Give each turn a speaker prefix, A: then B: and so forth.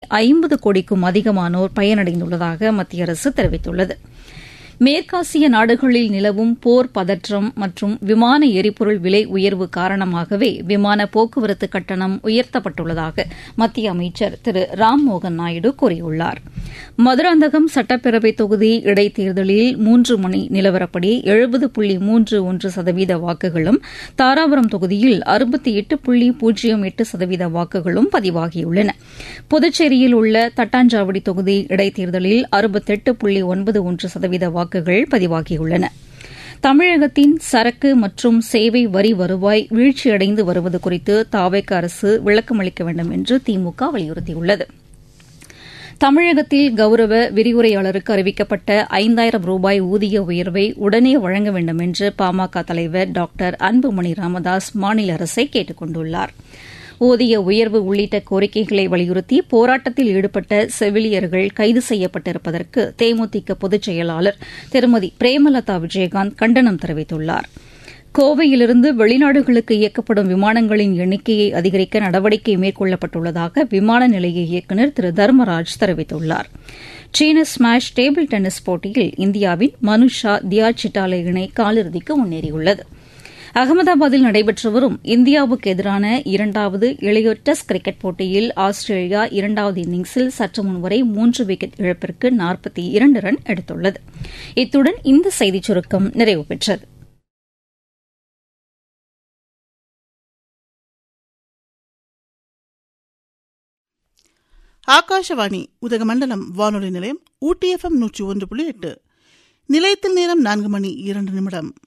A: ஐம்பது கோடிக்கும் அதிகமானோர் பயனடைந்துள்ளதாக மத்திய அரசு தெரிவித்துள்ளது மேற்காசிய நாடுகளில் நிலவும் போர் பதற்றம் மற்றும் விமான எரிபொருள் விலை உயர்வு காரணமாகவே விமான போக்குவரத்து கட்டணம் உயர்த்தப்பட்டுள்ளதாக மத்திய அமைச்சர் திரு ராம்மோகன் நாயுடு கூறியுள்ளார் மதுராந்தகம் சட்டப்பேரவை தொகுதி இடைத்தேர்தலில் மூன்று மணி நிலவரப்படி எழுபது புள்ளி மூன்று ஒன்று சதவீத வாக்குகளும் தாராபுரம் தொகுதியில் அறுபத்தி எட்டு புள்ளி பூஜ்ஜியம் எட்டு சதவீத வாக்குகளும் பதிவாகியுள்ளன புதுச்சேரியில் உள்ள தட்டாஞ்சாவடி தொகுதி இடைத்தேர்தலில் அறுபத்தெட்டு புள்ளி ஒன்பது ஒன்று சதவீத வாக்குகள் பதிவாகியுள்ளன தமிழகத்தின் சரக்கு மற்றும் சேவை வரி வருவாய் வீழ்ச்சியடைந்து வருவது குறித்து தாவேக்க அரசு விளக்கமளிக்க வேண்டும் என்று திமுக வலியுறுத்தியுள்ளது தமிழகத்தில் கௌரவ விரிவுரையாளருக்கு அறிவிக்கப்பட்ட ஐந்தாயிரம் ரூபாய் ஊதிய உயர்வை உடனே வழங்க வேண்டும் என்று பாமக தலைவர் டாக்டர் அன்புமணி ராமதாஸ் மாநில அரசை கேட்டுக் கொண்டுள்ளாா் ஊதிய உயர்வு உள்ளிட்ட கோரிக்கைகளை வலியுறுத்தி போராட்டத்தில் ஈடுபட்ட செவிலியர்கள் கைது செய்யப்பட்டிருப்பதற்கு தேமுதிக பொதுச் செயலாளர் திருமதி பிரேமலதா விஜயகாந்த் கண்டனம் தெரிவித்துள்ளார் கோவையிலிருந்து வெளிநாடுகளுக்கு இயக்கப்படும் விமானங்களின் எண்ணிக்கையை அதிகரிக்க நடவடிக்கை மேற்கொள்ளப்பட்டுள்ளதாக விமான நிலைய இயக்குநர் திரு தர்மராஜ் தெரிவித்துள்ளார் சீன ஸ்மாஷ் டேபிள் டென்னிஸ் போட்டியில் இந்தியாவின் மனுஷா தியா சிட்டாலே இணை காலிறுதிக்கு முன்னேறியுள்ளது அகமதாபாத்தில் நடைபெற்று வரும் இந்தியாவுக்கு எதிரான இரண்டாவது இளையோர் டெஸ்ட் கிரிக்கெட் போட்டியில் ஆஸ்திரேலியா இரண்டாவது இன்னிங்ஸில் சற்று முன்வரை மூன்று விக்கெட் இழப்பிற்கு நாற்பத்தி இரண்டு ரன் எடுத்துள்ளது இத்துடன் இந்த செய்திச் சுருக்கம் நிறைவு பெற்றது
B: ஆகாஷவாணி உதகமண்டலம் வானொலி நிலையம் ஊட்டி எஃப்எம் நூற்றி ஒன்று புள்ளி எட்டு நிலையத்தில் நேரம் நான்கு மணி இரண்டு நிமிடம்